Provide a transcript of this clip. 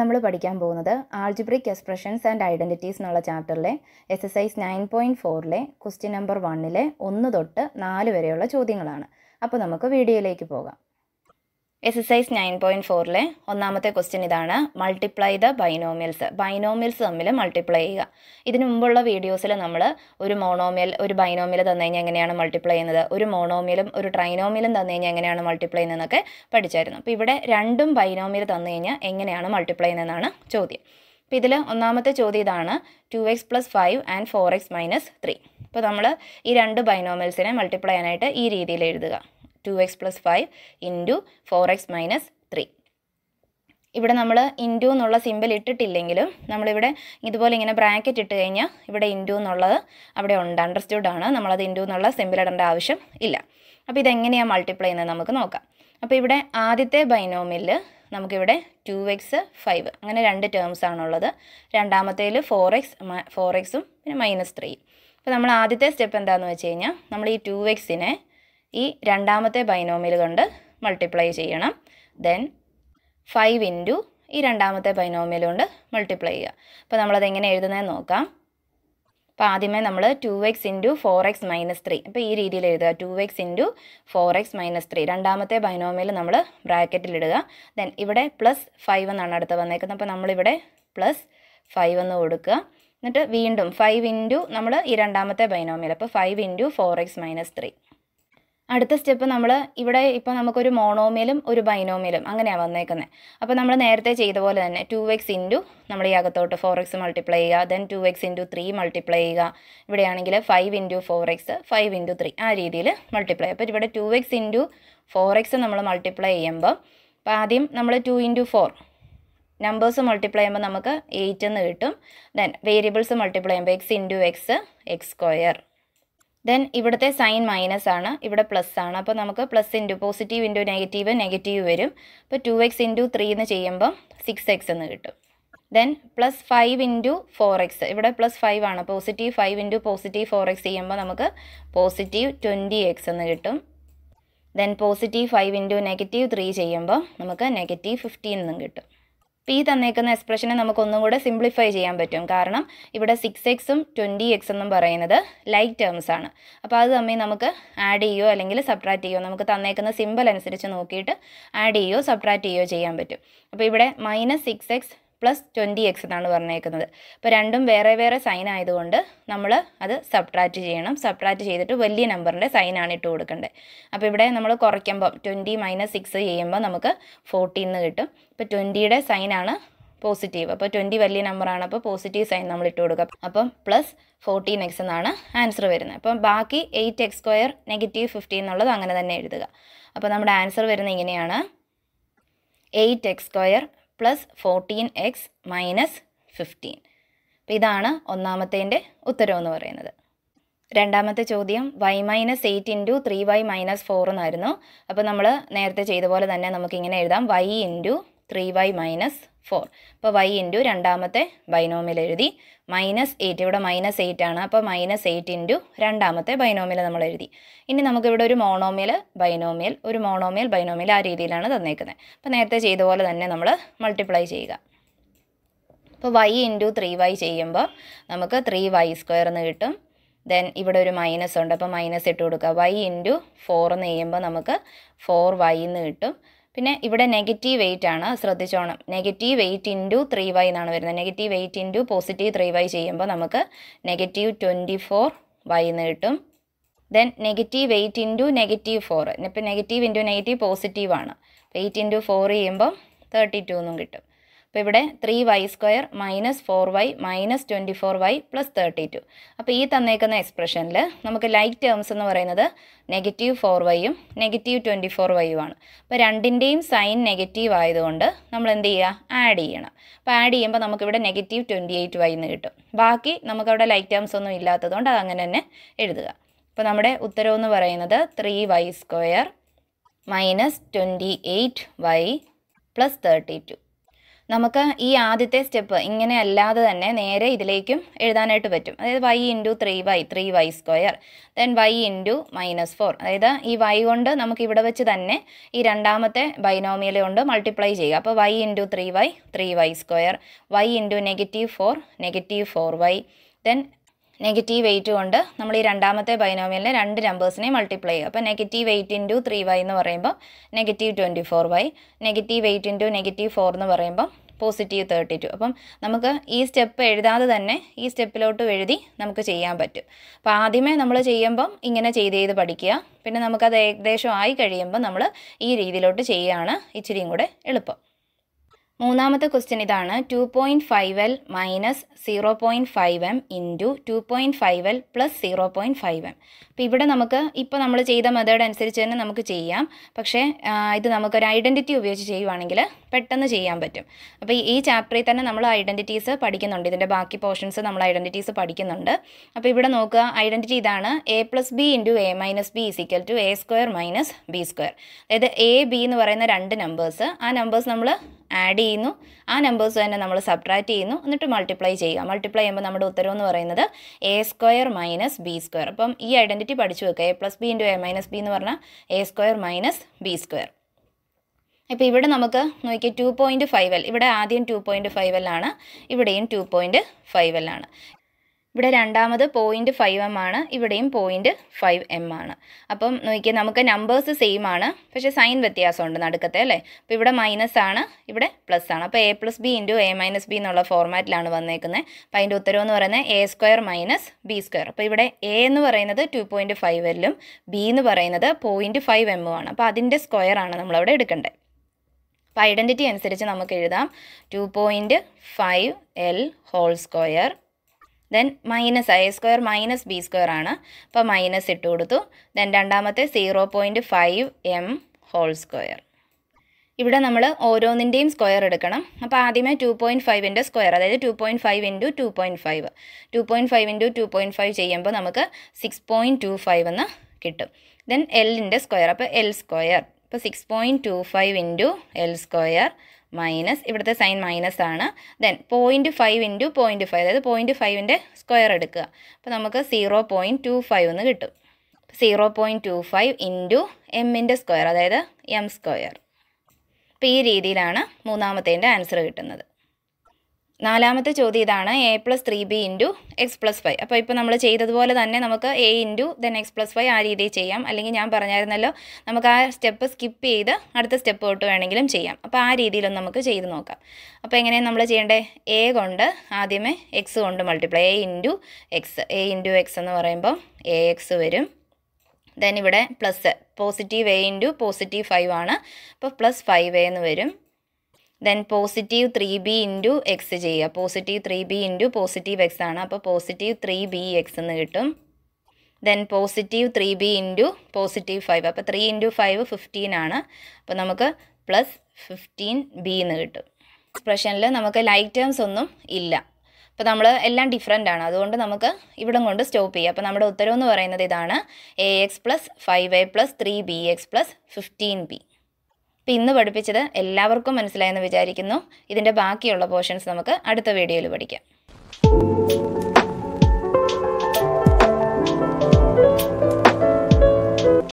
നമ്മൾ പഠിക്കാൻ പോകുന്നത് ആൾജിബ്രിക് എക്സ്പ്രഷൻസ് ആൻഡ് ഐഡൻറ്റിറ്റീസ് എന്നുള്ള ചാപ്റ്ററിലെ എസ് എസ് ഐസ് നയൻ പോയിൻറ്റ് ഫോറിലെ ക്വസ്റ്റ്യൻ നമ്പർ വണ്ണിലെ ഒന്ന് തൊട്ട് നാല് വരെയുള്ള ചോദ്യങ്ങളാണ് അപ്പോൾ നമുക്ക് വീഡിയോയിലേക്ക് പോകാം എസ് എസ് ഐസ് നയൻ പോയിൻറ്റ് ഫോറിലെ ഒന്നാമത്തെ ക്വസ്റ്റ്യൻ ഇതാണ് മൾട്ടിപ്ലൈ ദ ബൈനോമിയൽസ് ബൈനോമിയൽസ് തമ്മിൽ മൾട്ടിപ്ലൈ ചെയ്യുക ഇതിനു മുമ്പുള്ള വീഡിയോസിൽ നമ്മൾ ഒരു മോണോമിയൽ ഒരു ബൈനോമിയൽ തന്നു കഴിഞ്ഞാൽ എങ്ങനെയാണ് മൾട്ടിപ്ലൈ ചെയ്യുന്നത് ഒരു മോണോമിയലും ഒരു ട്രൈനോമിയലും തന്നു കഴിഞ്ഞാൽ എങ്ങനെയാണ് മൾട്ടിപ്ലൈ ചെയ്യുന്നതെന്നൊക്കെ പഠിച്ചായിരുന്നു അപ്പോൾ ഇവിടെ രണ്ടും ബൈനോമിയൽ തന്നു കഴിഞ്ഞാൽ എങ്ങനെയാണ് മൾട്ടിപ്ലൈ ചെയ്യുന്നതെന്നാണ് ചോദ്യം അപ്പോൾ ഇതിൽ ഒന്നാമത്തെ ചോദ്യം ഇതാണ് two x plus five and four x minus three അപ്പോൾ നമ്മൾ ഈ രണ്ട് ബൈനോമിയൽസിനെ മൾട്ടിപ്ലൈ ചെയ്യാനായിട്ട് ഈ രീതിയിൽ എഴുതുക two x plus five into four x minus three ഇവിടെ നമ്മൾ ഇൻറ്റു എന്നുള്ള സിമ്പിൾ ഇട്ടിട്ടില്ലെങ്കിലും നമ്മളിവിടെ ഇതുപോലെ ഇങ്ങനെ ബ്രാക്കറ്റ് ഇട്ട് കഴിഞ്ഞാൽ ഇവിടെ ഇൻറ്റു എന്നുള്ളത് അവിടെ ഉണ്ട് അണ്ടർസ്റ്റുഡ് ആണ് നമ്മളത് ഇൻറ്റു എന്നുള്ള സിമ്പിൾ ഇടേണ്ട ആവശ്യം ഇല്ല അപ്പോൾ ഇതെങ്ങനെയാണ് മൾട്ടിപ്ലൈ ചെയ്യുന്നത് നമുക്ക് നോക്കാം അപ്പോൾ ഇവിടെ ആദ്യത്തെ ബൈനോമിൽ നമുക്കിവിടെ ടു എക്സ് ഫൈവ് അങ്ങനെ രണ്ട് ടേംസ് ആണുള്ളത് രണ്ടാമത്തേൽ ഫോർ എക്സ് ഫോർ എക്സും പിന്നെ മൈനസ് ത്രീ അപ്പോൾ നമ്മൾ ആദ്യത്തെ സ്റ്റെപ്പ് എന്താണെന്ന് വെച്ച് കഴിഞ്ഞാൽ നമ്മൾ ഈ ടു എക്സിനെ ഈ രണ്ടാമത്തെ ബൈനോമിയൽ കൊണ്ട് മൾട്ടിപ്ലൈ ചെയ്യണം ദെൻ ഫൈവ് ഇൻറ്റു ഈ രണ്ടാമത്തെ ബൈനോമിയൽ കൊണ്ട് മൾട്ടിപ്ലൈ ചെയ്യുക അപ്പോൾ നമ്മളത് എങ്ങനെ എഴുതുന്നതെന്ന് നോക്കാം അപ്പോൾ ആദ്യമേ നമ്മൾ two x into four x minus three അപ്പോൾ ഈ രീതിയിൽ എഴുതുക two x into four x minus three രണ്ടാമത്തെ ബൈനോമിയൽ നമ്മൾ ബ്രാക്കറ്റിലിടുക ദെൻ ഇവിടെ പ്ലസ് ഫൈവ് എന്നാണ് അടുത്ത് വന്നേക്കുന്നത് അപ്പോൾ നമ്മളിവിടെ പ്ലസ് ഫൈവ് എന്ന് കൊടുക്കുക എന്നിട്ട് വീണ്ടും ഫൈവ് ഇൻറ്റു നമ്മൾ ഈ രണ്ടാമത്തെ ബൈനോമിയൽ അപ്പോൾ five into four x minus three അടുത്ത സ്റ്റെപ്പ് നമ്മൾ ഇവിടെ ഇപ്പോൾ നമുക്കൊരു മോണോമിയലും ഒരു ബൈനോമിയലും അങ്ങനെയാണ് വന്നേക്കുന്നത് അപ്പോൾ നമ്മൾ നേരത്തെ ചെയ്ത പോലെ തന്നെ ടു എക്സ് ഇൻറ്റു നമ്മൾ ഈ അകത്തോട്ട് ഫോർ എക്സ് മൾട്ടിപ്ലൈ ചെയ്യുക then two x into three multiply ചെയ്യുക ഇവിടെയാണെങ്കിൽ five into four x five into three ആ രീതിയിൽ മൾട്ടിപ്ലൈ അപ്പോൾ ഇവിടെ two x into four x നമ്മൾ മൾട്ടിപ്ലൈ ചെയ്യുമ്പോൾ അപ്പോൾ ആദ്യം നമ്മൾ two into four numbers multiply ചെയ്യുമ്പോൾ നമുക്ക് എയ്റ്റ് എന്ന് കിട്ടും ദെൻ വേരിയബിൾസ് മൾട്ടിപ്ലൈ ചെയ്യുമ്പോൾ x into x x square then ഇവിടുത്തെ സൈൻ മൈനസ് ആണ് ഇവിടെ പ്ലസ് ആണ് അപ്പോൾ നമുക്ക് plus into positive into negative negative വരും അപ്പോൾ ടു എക്സ് ഇൻറ്റു ത്രീ എന്ന് ചെയ്യുമ്പം സിക്സ് എക്സ് എന്ന് കിട്ടും then plus five into four x ഇവിടെ പ്ലസ് ഫൈവ് ആണ് positive five into positive four x ചെയ്യുമ്പോൾ നമുക്ക് പോസിറ്റീവ് ട്വൻറ്റി എക്സ് എന്ന് കിട്ടും then positive five into negative three ചെയ്യുമ്പോൾ നമുക്ക് നെഗറ്റീവ് ഫിഫ്റ്റീൻ എന്നും കിട്ടും അപ്പോൾ ഈ തന്നേക്കുന്ന എക്സ്പ്രഷനെ നമുക്ക് ഒന്നും കൂടെ സിംപ്ലിഫൈ ചെയ്യാൻ പറ്റും കാരണം ഇവിടെ സിക്സ് എക്സും ട്വൻറ്റി എക്സ് എന്നും പറയുന്നത് ലൈക്ക് ടേംസ് ആണ് അപ്പോൾ അത് തമ്മിൽ നമുക്ക് ആഡ് ചെയ്യുകയോ അല്ലെങ്കിൽ സബ്ട്രാക്ട് ചെയ്യുകയോ നമുക്ക് തന്നേക്കുന്ന സിമ്പിൾ അനുസരിച്ച് നോക്കിയിട്ട് ആഡ് ചെയ്യുകയോ സബ്ട്രാക്ട് ചെയ്യുകയോ ചെയ്യാൻ പറ്റും അപ്പോൾ ഇവിടെ minus six x plus twenty x എന്നാണ് പറഞ്ഞേക്കുന്നത് അപ്പോൾ രണ്ടും വേറെ വേറെ സൈൻ ആയതുകൊണ്ട് നമ്മൾ അത് സബ്ട്രാക്റ്റ് ചെയ്യണം സബ്ട്രാക്റ്റ് ചെയ്തിട്ട് വലിയ നമ്പറിൻ്റെ സൈനാണ് ഇട്ട് കൊടുക്കേണ്ടത് അപ്പോൾ ഇവിടെ നമ്മൾ കുറയ്ക്കുമ്പോൾ ട്വൻറ്റി മൈനസ് സിക്സ് ചെയ്യുമ്പോൾ നമുക്ക് ഫോർട്ടീൻ എന്ന് കിട്ടും ഇപ്പോൾ ട്വൻറ്റിയുടെ സൈനാണ് പോസിറ്റീവ് അപ്പോൾ ട്വൻറ്റി വലിയ നമ്പറാണ് അപ്പോൾ പോസിറ്റീവ് സൈൻ നമ്മൾ ഇട്ട് കൊടുക്കുക അപ്പം പ്ലസ് ഫോർട്ടീൻ എക്സ് എന്നാണ് ആൻസർ വരുന്നത് അപ്പം ബാക്കി eight x square negative fifteen എന്നുള്ളത് അങ്ങനെ തന്നെ എഴുതുക അപ്പോൾ നമ്മുടെ ആൻസർ വരുന്നത് ഇങ്ങനെയാണ് eight x square plus fourteen x minus fifteen അപ്പോൾ ഇതാണ് ഒന്നാമത്തേൻ്റെ ഉത്തരം എന്ന് പറയുന്നത് രണ്ടാമത്തെ ചോദ്യം y minus eight into three y minus four എന്നായിരുന്നു അപ്പോൾ നമ്മൾ നേരത്തെ ചെയ്ത പോലെ തന്നെ നമുക്ക് ഇങ്ങനെ എഴുതാം y into three y minus four അപ്പോൾ വൈ ഇൻറ്റു രണ്ടാമത്തെ ബൈനോമിൽ എഴുതി മൈനസ് എയ്റ്റ് ഇവിടെ മൈനസ് എയ്റ്റ് ആണ് അപ്പോൾ മൈനസ് എയ്റ്റ് ഇൻറ്റു രണ്ടാമത്തെ ബൈനോമിൽ നമ്മൾ എഴുതി ഇനി നമുക്കിവിടെ ഒരു മോണോമിയൽ ബൈനോമിയൽ ഒരു മോണോമിയൽ ബൈനോമിയൽ ആ രീതിയിലാണ് തന്നേക്കുന്നത് അപ്പോൾ നേരത്തെ ചെയ്ത പോലെ തന്നെ നമ്മൾ മൾട്ടിപ്ലൈ ചെയ്യുക അപ്പോൾ വൈ ഇൻറ്റു ത്രീ വൈ ചെയ്യുമ്പോൾ നമുക്ക് ത്രീ വൈ സ്ക്വയർ എന്ന് കിട്ടും ദെൻ ഇവിടെ ഒരു മൈനസ് ഉണ്ട് അപ്പോൾ മൈനസ് ഇട്ട് കൊടുക്കുക വൈ ഇൻറ്റു ഫോർ എന്ന് ചെയ്യുമ്പോൾ നമുക്ക് ഫോർ വൈ എന്ന് കിട്ടും പിന്നെ ഇവിടെ നെഗറ്റീവ് എയ്റ്റ് ആണ് ശ്രദ്ധിച്ചോണം negative eight into three y എന്നാണ് വരുന്നത് negative eight into positive three y ചെയ്യുമ്പോൾ നമുക്ക് നെഗറ്റീവ് ട്വൻറ്റി ഫോർ വൈ എന്ന് കിട്ടും then negative eight into negative four ഇപ്പം നെഗറ്റീവ് ഇൻറ്റു നെഗറ്റീവ് പോസിറ്റീവ് ആണ് അപ്പോൾ എയ്റ്റ് ഇൻറ്റു ഫോർ ചെയ്യുമ്പോൾ തേർട്ടി ടു എന്നും കിട്ടും അപ്പോൾ ഇവിടെ three y square minus four y minus twenty four y plus thirty two അപ്പോൾ ഈ തന്നേക്കുന്ന എക്സ്പ്രഷനിൽ നമുക്ക് ലൈക്ക് ടേംസ് എന്ന് പറയുന്നത് നെഗറ്റീവ് ഫോർ വൈയും നെഗറ്റീവ് ട്വൻറ്റി ഫോർ വൈയും ആണ് അപ്പോൾ രണ്ടിൻ്റെയും സൈൻ നെഗറ്റീവ് ആയതുകൊണ്ട് നമ്മൾ എന്ത് ചെയ്യുക ആഡ് ചെയ്യണം അപ്പോൾ ആഡ് ചെയ്യുമ്പോൾ നമുക്കിവിടെ നെഗറ്റീവ് ട്വൻറ്റി എയ്റ്റ് വൈ എന്ന് കിട്ടും ബാക്കി നമുക്കവിടെ ലൈക്ക് ടേംസ് ഒന്നും ഇല്ലാത്തതുകൊണ്ട് അത് അങ്ങനെ തന്നെ എഴുതുക അപ്പോൾ നമ്മുടെ ഉത്തരം എന്ന് പറയുന്നത് three y square minus twenty eight y plus thirty two നമുക്ക് ഈ ആദ്യത്തെ സ്റ്റെപ്പ് ഇങ്ങനെ അല്ലാതെ തന്നെ നേരെ ഇതിലേക്കും എഴുതാനായിട്ട് പറ്റും അതായത് y into three y three y square then y into minus four അതായത് ഈ വൈ കൊണ്ട് നമുക്ക് ഇവിടെ വെച്ച് തന്നെ ഈ രണ്ടാമത്തെ ബൈനോമിയൽ കൊണ്ട് മൾട്ടിപ്ലൈ ചെയ്യുക അപ്പോൾ y into three y three y square y into negative four negative four y then negative eight കൊണ്ട് നമ്മൾ ഈ രണ്ടാമത്തെ ബൈനോമിയലിനെ രണ്ട് നമ്പേഴ്സിനെ മൾട്ടിപ്ലൈ ചെയ്യുക അപ്പോൾ negative eight into three y എന്ന് പറയുമ്പോൾ negative twenty four y negative eight into negative four എന്ന് പറയുമ്പോൾ പോസിറ്റീവ് തേർട്ടി ടു അപ്പം നമുക്ക് ഈ സ്റ്റെപ്പ് എഴുതാതെ തന്നെ ഈ സ്റ്റെപ്പിലോട്ട് എഴുതി നമുക്ക് ചെയ്യാൻ പറ്റും അപ്പോൾ ആദ്യമേ നമ്മൾ ചെയ്യുമ്പം ഇങ്ങനെ ചെയ്ത് ചെയ്ത് പഠിക്കുക പിന്നെ നമുക്കത് ഏകദേശം ആയി കഴിയുമ്പോൾ നമ്മൾ ഈ രീതിയിലോട്ട് ചെയ്യുകയാണ് ഇച്ചിരിയും കൂടെ എളുപ്പം മൂന്നാമത്തെ ക്വസ്റ്റ്യൻ ഇതാണ് two point five L minus zero point five M into two point five L plus zero point five M അപ്പോൾ ഇവിടെ നമുക്ക് ഇപ്പോൾ നമ്മൾ ചെയ്ത മെത്തേഡ് അനുസരിച്ച് തന്നെ നമുക്ക് ചെയ്യാം പക്ഷേ ആ, ഇത് നമുക്കൊരു ഐഡൻറ്റിറ്റി ഉപയോഗിച്ച് ചെയ്യുവാണെങ്കിൽ പെട്ടെന്ന് ചെയ്യാൻ പറ്റും അപ്പോൾ ഈ ചാപ്റ്ററിൽ തന്നെ നമ്മൾ ഐഡൻറ്റിറ്റീസ് പഠിക്കുന്നുണ്ട് ഇതിൻ്റെ ബാക്കി പോർഷൻസ് നമ്മൾ ഐഡൻറ്റിറ്റീസ് പഠിക്കുന്നുണ്ട് അപ്പോൾ ഇവിടെ നോക്കുക ഐഡൻറ്റിറ്റി ഇതാണ് A plus B into A minus B is equal to A square minus B square അതായത് എ ബി എന്ന് പറയുന്ന രണ്ട് നമ്പേഴ്സ് ആ നമ്പേഴ്സ് നമ്മൾ ആഡ് ചെയ്യുന്നു ആ നമ്പേഴ്സ് തന്നെ നമ്മൾ സബ്ട്രാക്ട് ചെയ്യുന്നു എന്നിട്ട് മൾട്ടിപ്ലൈ ചെയ്യുക മൾട്ടിപ്ലൈ ചെയ്യുമ്പോൾ നമ്മുടെ ഉത്തരം എന്ന് പറയുന്നത് A square minus B square അപ്പം ഈ ഐഡൻറ്റിറ്റി പഠിച്ചു വെക്കുക A plus B into A minus B എന്ന് പറഞ്ഞാൽ A square minus B square ഇപ്പോൾ ഇവിടെ നമുക്ക് നോക്കിയാൽ ടു പോയിൻറ്റ് ഫൈവ് എൽ ഇവിടെ ആദ്യം ടു പോയിൻറ്റ് ഫൈവ് എൽ ആണ് ഇവിടെയും ടു പോയിൻറ്റ് ഫൈവ് എൽ ആണ് ഇവിടെ രണ്ടാമത് പോയിൻറ്റ് ഫൈവ് എം ആണ് ഇവിടെയും പോയിൻറ്റ് ഫൈവ് എം ആണ് അപ്പം നോക്കിയാൽ നമുക്ക് നമ്പേഴ്സ് സെയിം ആണ് പക്ഷേ സൈൻ വ്യത്യാസമുണ്ട് നടുക്കത്തെ അല്ലേ അപ്പോൾ ഇവിടെ മൈനസ് ആണ് ഇവിടെ പ്ലസ് ആണ് അപ്പോൾ A plus B into A minus B എന്നുള്ള ഫോർമാറ്റിലാണ് വന്നേക്കുന്നത് അപ്പോൾ അതിൻ്റെ ഉത്തരം എന്ന് പറയുന്നത് A square minus B square അപ്പോൾ ഇവിടെ എ എന്ന് പറയുന്നത് ടു പോയിൻറ്റ് ഫൈവ് എല്ലും ബി എന്ന് പറയുന്നത് പോയിൻറ്റ് ഫൈവ് എമ്മും ആണ് അപ്പോൾ അതിൻ്റെ സ്ക്വയർ ആണ് നമ്മളവിടെ എടുക്കേണ്ടത് അപ്പോൾ ഐഡൻറ്റിറ്റി അനുസരിച്ച് നമുക്ക് എഴുതാം two point five L whole square then minus A square minus B square ആണ് അപ്പോൾ മൈനസ് ഇട്ട് കൊടുത്തു ദെൻ രണ്ടാമത്തെ zero point five M whole square ഇവിടെ നമ്മൾ ഓരോന്നിൻ്റെയും സ്ക്വയർ എടുക്കണം അപ്പോൾ ആദ്യമേ ടു പോയിൻറ്റ് ഫൈവിൻ്റെ സ്ക്വയർ അതായത് two point five into two point five two point five into two point five ചെയ്യുമ്പോൾ നമുക്ക് സിക്സ് പോയിൻറ്റ് ടു ഫൈവ് എന്ന് കിട്ടും ദെൻ എല്ലിൻ്റെ സ്ക്വയർ അപ്പോൾ എൽ സ്ക്വയർ ഇപ്പോൾ six point two five into L square minus ഇവിടുത്തെ sign minus ആണ് then point five into point five അതായത് പോയിൻറ്റ് ഫൈവിൻ്റെ സ്ക്വയർ എടുക്കുക അപ്പോൾ നമുക്ക് സീറോ പോയിൻറ്റ് ടു ഫൈവ് എന്ന് കിട്ടും zero point two five into എമ്മിൻ്റെ സ്ക്വയർ അതായത് എം സ്ക്വയർ അപ്പോൾ ഈ രീതിയിലാണ് മൂന്നാമത്തേൻ്റെ ആൻസർ കിട്ടുന്നത് നാലാമത്തെ ചോദ്യം ഇതാണ് A plus three B into x plus five അപ്പോൾ ഇപ്പോൾ നമ്മൾ ചെയ്തതുപോലെ തന്നെ നമുക്ക് A into then x plus five ആ രീതിയിൽ ചെയ്യാം അല്ലെങ്കിൽ ഞാൻ പറഞ്ഞായിരുന്നല്ലോ നമുക്ക് ആ സ്റ്റെപ്പ് സ്കിപ്പ് ചെയ്ത് അടുത്ത സ്റ്റെപ്പ് തൊട്ട് വേണമെങ്കിലും ചെയ്യാം അപ്പോൾ ആ രീതിയിലൊന്ന് നമുക്ക് ചെയ്ത് നോക്കാം അപ്പോൾ എങ്ങനെയാണ് നമ്മൾ ചെയ്യേണ്ടത് എ കൊണ്ട് ആദ്യമേ എക്സ് കൊണ്ട് multiply A into x A into x എന്ന് പറയുമ്പോൾ എ എക്സ് വരും ദെൻ ഇവിടെ plus positive A into positive five ആണ് അപ്പോൾ പ്ലസ് ഫൈവ് എ എന്ന് വരും then positive three B into x ചെയ്യുക positive three B into positive x ആണ് അപ്പോൾ പോസിറ്റീവ് ത്രീ ബി എക്സ് എന്ന് കിട്ടും then positive three B into positive five അപ്പോൾ ത്രീ ഇൻറ്റു ഫൈവ് ഫിഫ്റ്റീൻ ആണ് അപ്പോൾ നമുക്ക് പ്ലസ് ഫിഫ്റ്റീൻ ബി എന്ന് കിട്ടും എക്സ്പ്രഷനിൽ നമുക്ക് ലൈക്ക് ടേംസ് ഒന്നും ഇല്ല അപ്പോൾ നമ്മൾ എല്ലാം ഡിഫറെൻ്റ് ആണ് അതുകൊണ്ട് നമുക്ക് ഇവിടം കൊണ്ട് സ്റ്റോപ്പ് ചെയ്യാം അപ്പോൾ നമ്മുടെ ഉത്തരം എന്ന് പറയുന്നത് ഇതാണ് A x plus five A plus three B x plus fifteen B അപ്പോൾ ഇന്ന് പഠിപ്പിച്ചത് എല്ലാവർക്കും മനസ്സിലായെന്ന് വിചാരിക്കുന്നു ഇതിൻ്റെ ബാക്കിയുള്ള പോർഷൻസ് നമുക്ക് അടുത്ത വീഡിയോയിൽ പഠിക്കാം